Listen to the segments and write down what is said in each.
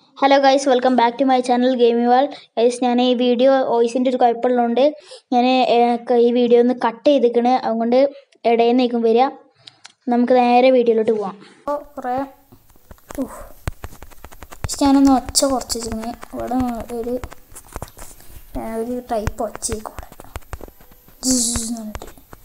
Hello guys welcome back to my channel gaming wall guys ഞാൻ ഈ video വോയിസിൻ്റെ ഒരു കുഴപ്പമുള്ളതുകൊണ്ട് ഞാൻ ഈ വീഡിയോ ഒന്ന് കട്ട് ചെയ്തിക്കണ് അതുകൊണ്ട് ഇടയിൽ നിൽക്കും വരിക നമുക്ക് നേരെ വീഡിയോയിലോട്ട് പോവാം അപ്പോൾ കുറേ ഞാനൊന്ന് ഒച്ച കുറച്ച് വെച്ചിരുന്നു ഇവിടെ ഒരു ഒരു ടൈപ്പ് ഒച്ചയ്ക്കും ഇവിടെ പറഞ്ഞിട്ട്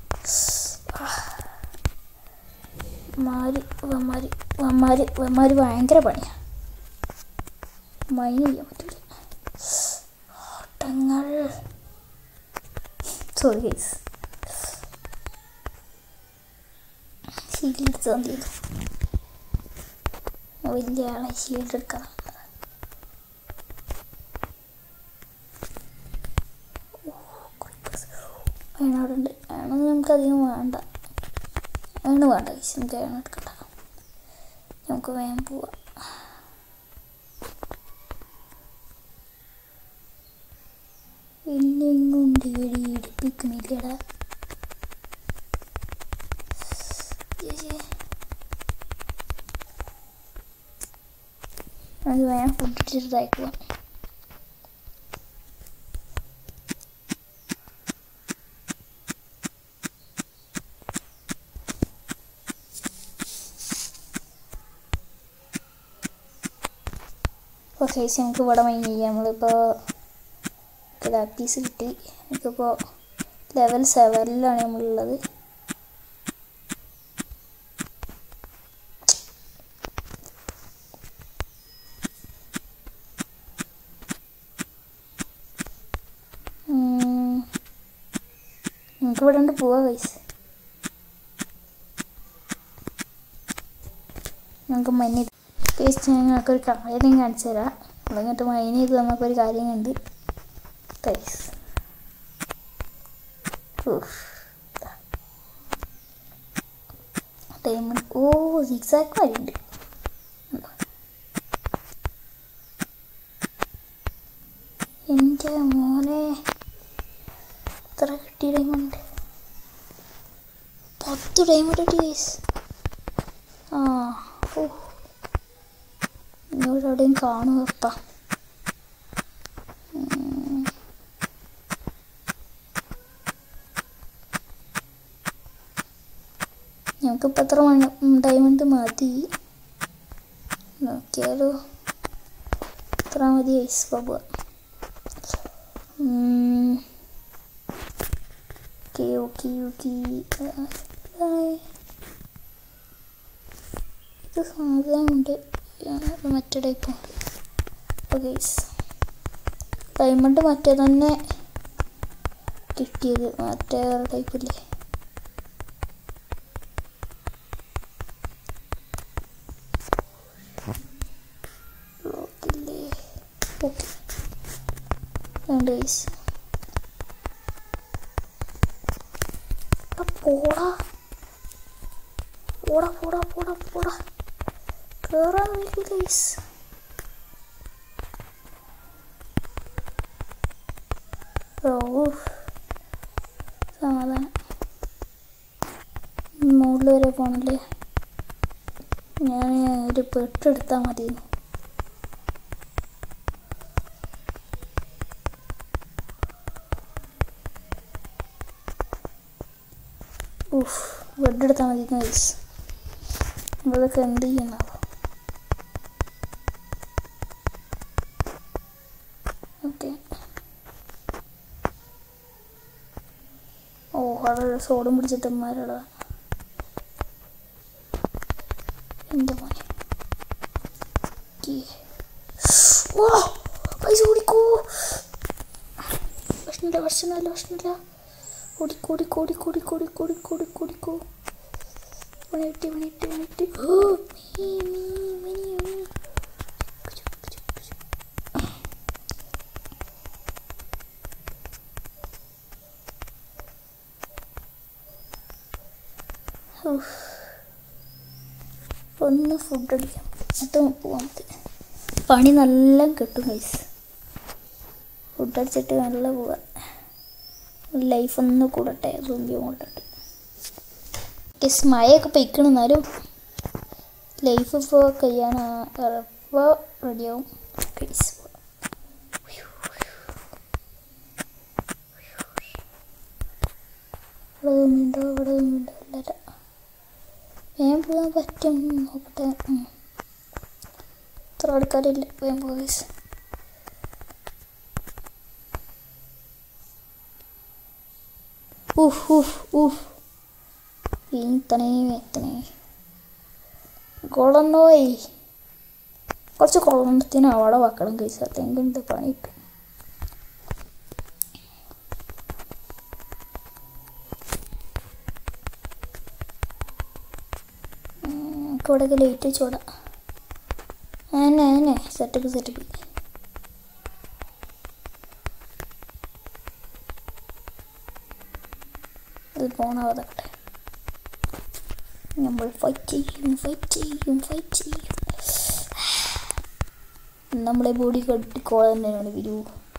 മാരി വമാരി വമാരി വമാരി ഭയങ്കര പണിയാണ് മൈൻഡ് ചെയ്യാൻ പറ്റില്ല ഓട്ടങ്ങൾ സോറി ഗൈസ് ഷീൽഡ് എടുത്ത് തന്നിരുന്നു വലിയ ആളെ ഷീൽഡ് എടുക്കണം അതിനവിടെ ഉണ്ട് ആണെങ്കിൽ നമുക്ക് അധികം വേണ്ട ആണ് വേണ്ട ഗൈസ് നമുക്ക് ആണ് എടുക്കണ്ട നമുക്ക് വേഗം പോവാം എന്നെങ്ങുണ്ട് വെടി ഇടിപ്പിക്കണില്ലടാ അത് വേണം ഫുഡ് ഇട്ടിട്ടായിക്കുക ഓക്കെ നമുക്ക് ഇവിടെ മൈൻഡ് ചെയ്യാം നമ്മളിപ്പോൾ ലാപ്പീസ് കിട്ടി നമുക്കിപ്പോൾ ലെവൽ സെവനിലാണ് നമ്മളുള്ളത് നമുക്ക് ഇവിടെ ഉണ്ട് പോവാ കൈസ് നമുക്ക് മഞ്ഞ കേസ് ഞങ്ങൾക്കൊരു കാര്യം കാണിച്ചു തരാം എന്നിട്ട് മൈൻ ചെയ്ത് നമുക്കൊരു കാര്യം കണ്ട് കൈസ് ഡയമണ്ട് ഓ സിക്സാക്ക് വരെയുണ്ട് എൻ്റെ മോനെ എത്ര കിട്ടി ഡയമണ്ട് പത്ത് ഡയമണ്ട് കിട്ടി ഗൈസ് ആ ഓ ഇങ്ങോട്ട് എവിടെയും കാണുമപ്പാ നമുക്കിപ്പോൾ എത്ര മണി ഡയമണ്ട് മതി നോക്കിയാലോ എത്ര മതി ice Babu okay okay okay ഇത് സാധനമുണ്ട് മറ്റേ ടൈപ്പ് ഓക്കെ ഡയമണ്ട് മറ്റേ തന്നെ കിട്ടിയത് മറ്റേ ടൈപ്പില്ലേ ഓക്കെ രണ്ട് വയസ്സ് പോടാ പോടാ പോടാ പോടാ പോടാ കേറാൻ നോക്കി ഗൈസ് ഓ സമാധാനം മുകളിൽ വരെ പോണല്ലേ ഞാൻ ഒരു പെട്ടെടുത്താൽ മതിയെന്നു ഉഫ് ബെഡ് എടുത്താൽ മതി ഗൈസ് ഇതൊക്കെ എന്ത് ചെയ്യണോ ഓക്കെ ഓ അവിടെ സോഡും പിടിച്ചിട്ടന്മാരുള്ള എൻ്റെ മോനെ ഓ പൈസ ഓടിക്കോ പ്രശ്നമില്ല പ്രശ്നമില്ല പ്രശ്നമില്ല ഓടിക്കോ ഓടിക്കോ ഓടിക്കോ ഓടിക്കോ ഓടിക്കോ ഓടിക്കോ ഓടിക്കോ ഓടിക്കോ പണിയിട്ട് പണിയിട്ട് പണിയിട്ട് ഓ മീ മീ മണി മണി ഒന്ന് ഫുഡ് അടിക്കാം എന്നിട്ട് പോവാൻ മതി പണി നല്ല കിട്ടും ഗൈസ് ഫുഡ് അടിച്ചിട്ട് നല്ല പോവാം ലൈഫ് ഒന്ന് കൂടട്ടെ സൂമ്പി കൊണ്ടിട്ട് മഴയൊക്കെ പെയ്ക്കണം എന്നാലും ലൈഫ് ഇപ്പോൾ കഴിയാൻ ഇപ്പോൾ റെഡിയാവും ഗൈസ് ഇവിടെ ഒന്നുണ്ടോ ഇവിടെ ഒന്നുണ്ടോ ഇല്ല വേഗം പോകാൻ പറ്റും നോക്കട്ടെ ഉം. ഇത്ര ആൾക്കാരില്ല വേഗം പോകേസ് ഊഫ് ഊഫ് ഊഫ് എത്തണേ എത്തണേ കുളന്നോയി കുറച്ച് കുളത്തിന് അവിടെ വെക്കണം കൈസ തെങ്കിൻ്റെ പണി കിട്ടും ഇവിടെ ലൈറ്റ് വെച്ചോടാ ആന്നെ ആന്നെ സെറ്റപ്പ് സെറ്റപ്പ് ഇത് പോണാവതട്ടെ നമ്മൾ ഫൈറ്റ് ചെയ്യും ഫൈറ്റ് ചെയ്യും ഫൈറ്റ് ചെയ്യും നമ്മളെ ബോഡി കട്ടിക്കോള തന്നെയാണ് വരൂ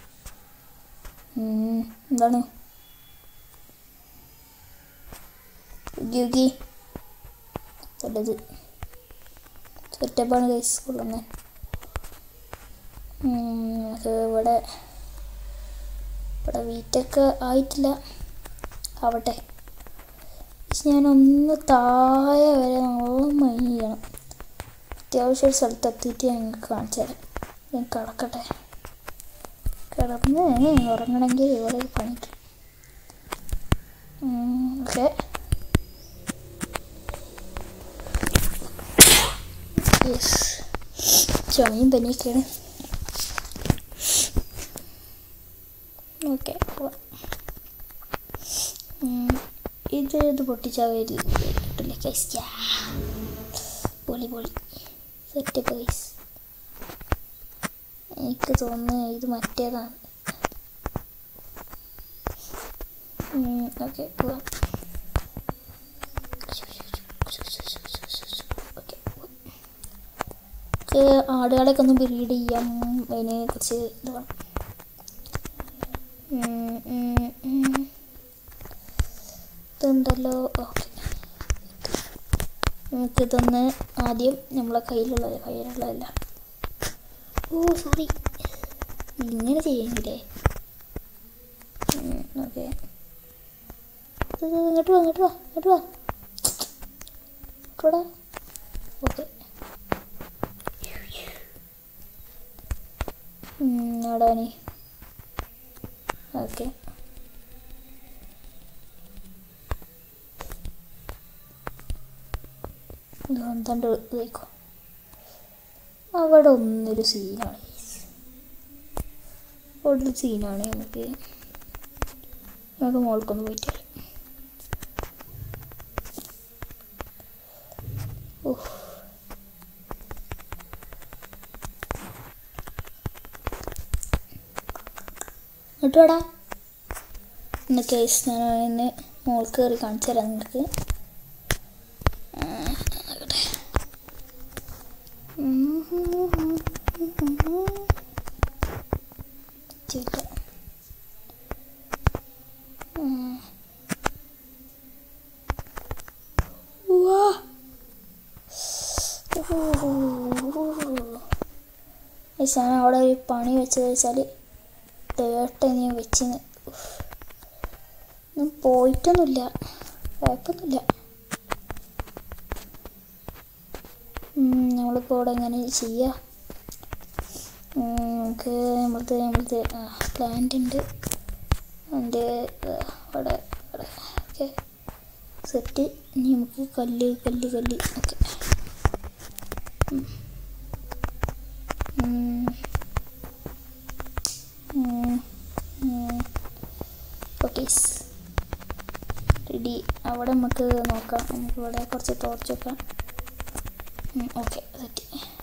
ഉം, എന്താണ് ഉദ്യോഗി നല്ലത് സെറ്റപ്പാണ് കൈസ് കൊള്ളുന്നത് അത് ഇവിടെ ഇവിടെ വീറ്റൊക്കെ ആയിട്ടില്ല ആവട്ടെ പക്ഷെ ഞാനൊന്ന് താഴെ വരെ നല്ല മൈൻ ചെയ്യണം അത്യാവശ്യം ഒരു സ്ഥലത്ത് എത്തിയിട്ട് ഞങ്ങൾക്ക് കാണിച്ചു തരാം ഞാൻ കിടക്കട്ടെ കിടന്ന് ഉറങ്ങണമെങ്കിൽ ഇവിടെ പണിട്ട് ഓക്കെ യെസ് ചുമയും പനിയൊക്കെയാണ് ഓക്കെ ഇത് ഇത് പൊട്ടിച്ചാൽ വരില്ല കിട്ടില്ല കൈസ് പൊളി പൊളി സെറ്റ് കൈസ് എനിക്ക് തോന്നുന്നു ഇത് മറ്റേതാണ് ഓക്കെ പോവാം ഓക്കെ നമുക്ക് ആടുകളെയൊക്കെ ഒന്ന് ബ്രീഡ് ചെയ്യാം അതിനെ കുറച്ച് ഇത് വേണം ഉം, ഉം, ഉം. ഇതുണ്ടല്ലോ ഓക്കെ നമുക്കിതൊന്ന് ആദ്യം നമ്മളെ കയ്യിലുള്ളത് കയ്യിലുള്ളതല്ല ഓ സോറി ഇങ്ങനെ ചെയ്യുന്നില്ലേ ഓക്കെ ഇങ്ങോട്ട് വാ ഇങ്ങോട്ട് വാ ഇങ്ങോട്ട് വാ ഇങ്ങോട്ട് ഓക്കെ എവിടാനി ഓക്കെ എന്താണ്ട് ഇതായിക്കോ അവിടെ ഒന്നൊരു സീനാണ് അവിടെ ഒരു സീനാണ് നമുക്ക് നമുക്ക് മോൾക്കൊന്ന് പോയിട്ട് വരാം. ഉഫ്. ഇങ്ങോട്ട് വാടാ ഇന്ന് കേസ് ഞാൻ ഇന്ന് മോൾക്ക് കയറി കാണിച്ചു തരാം നിങ്ങൾക്ക് ആ, ആകട്ടെ. ചേട്ടാ വാ ഞാൻ അവിടെ ഒരു പണി വെച്ചത് വെച്ചാൽ തേട്ട ഞാൻ വെച്ചിന്ന് ഒന്നും പോയിട്ടൊന്നുമില്ല കുഴപ്പമൊന്നുമില്ല നമ്മളിപ്പോൾ ഇവിടെ എങ്ങനെ ചെയ്യുക നമുക്ക് നമ്മളത് നമ്മളത് പ്ലാന്റ് ഉണ്ട് അതിൻ്റെ അവിടെ അവിടെ ഓക്കെ സെറ്റ് ഇനി നമുക്ക് കല്ല് കല്ല് കല്ല് ഓക്കെ ഓക്കെ റെഡി അവിടെ നമുക്ക് നോക്കാം നമുക്ക് ഇവിടെ കുറച്ച് ടോർച്ച് വെക്കാം ഓക്കെ സെറ്റ്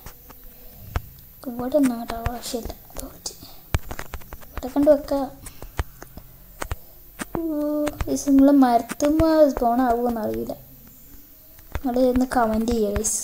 ഇവിടെ ഒന്നും കേട്ടോ ആവശ്യമില്ല ടോർച്ച് ഇവിടെ കണ്ട് വെക്കാം ഗൈസ് നിങ്ങൾ മരത്തുമ്പോൾ സ്പോൺ ആവുമെന്ന് അറിയില്ല നിങ്ങൾ ഒന്ന് കമൻറ്റ് ചെയ്യുക ഗൈസ്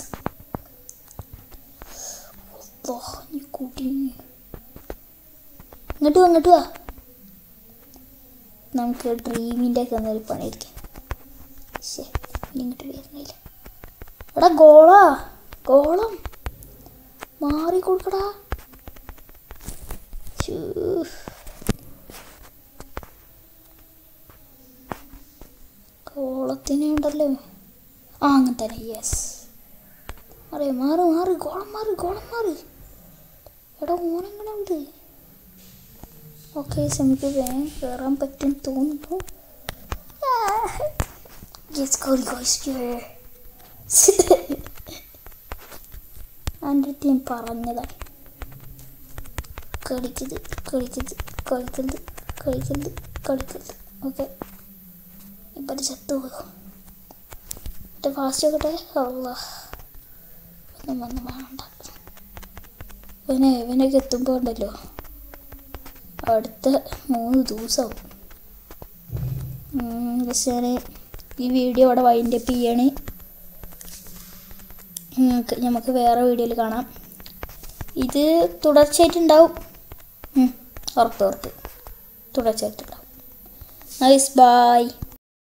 നീ കൂട്ടി ഇങ്ങോട്ട് വാ ഇങ്ങോട്ട് വാ നമുക്ക് ഡ്രീമിൻ്റെ ഒക്കെ ഒന്നൊരു പണിയിരിക്കാം ശേ ഇനി ഇങ്ങോട്ട് വരുന്നില്ല എടാ ഗോളാ ഗോളം മാറി കൊടുക്കടാ ശ്ശൂ. കോളത്തിനെ ഉണ്ടല്ലോ ആ അങ്ങനെ തന്നെ യെസ് അറേ മാറി മാറി ഗോളം മാറി ഗോളം മാറി എടാ ഓനെങ്ങനെ ഉണ്ട് ഓക്കെ നമുക്ക് വേഗം കയറാൻ പറ്റും തോന്നുന്നു യെസ് കോരി കോയിസ്റ്റ് എൻ്റെ അടുത്ത് ഞാൻ പറഞ്ഞതാണ് കളിക്കരുത് കളിക്കരുത് കളിക്കരുത് കളിക്കരുത് കളിക്കരുത് ഓക്കെ ഇപ്പം ചത്തു പോകും മറ്റേ ഫാസ്റ്റ് ആക്കട്ടെ അല്ല ഒന്നും വന്ന് വേണ്ട ഇവനെ ഇവനൊക്കെ എത്തുമ്പോൾ ഉണ്ടല്ലോ അടുത്ത മൂന്ന് ദിവസമാവും പക്ഷേ ഞാൻ ഈ വീഡിയോ ഇവിടെ വൈൻഡ് അപ്പ് ചെയ്യാണ് നിങ്ങൾക്ക് നമുക്ക് വേറെ വീഡിയോയിൽ കാണാം ഇത് തുടർച്ചയായിട്ടുണ്ടാവും ഉം, ഉറപ്പ് ഉറപ്പ് തുടർച്ചയായിട്ടുണ്ടാവും നൈസ് ബായ്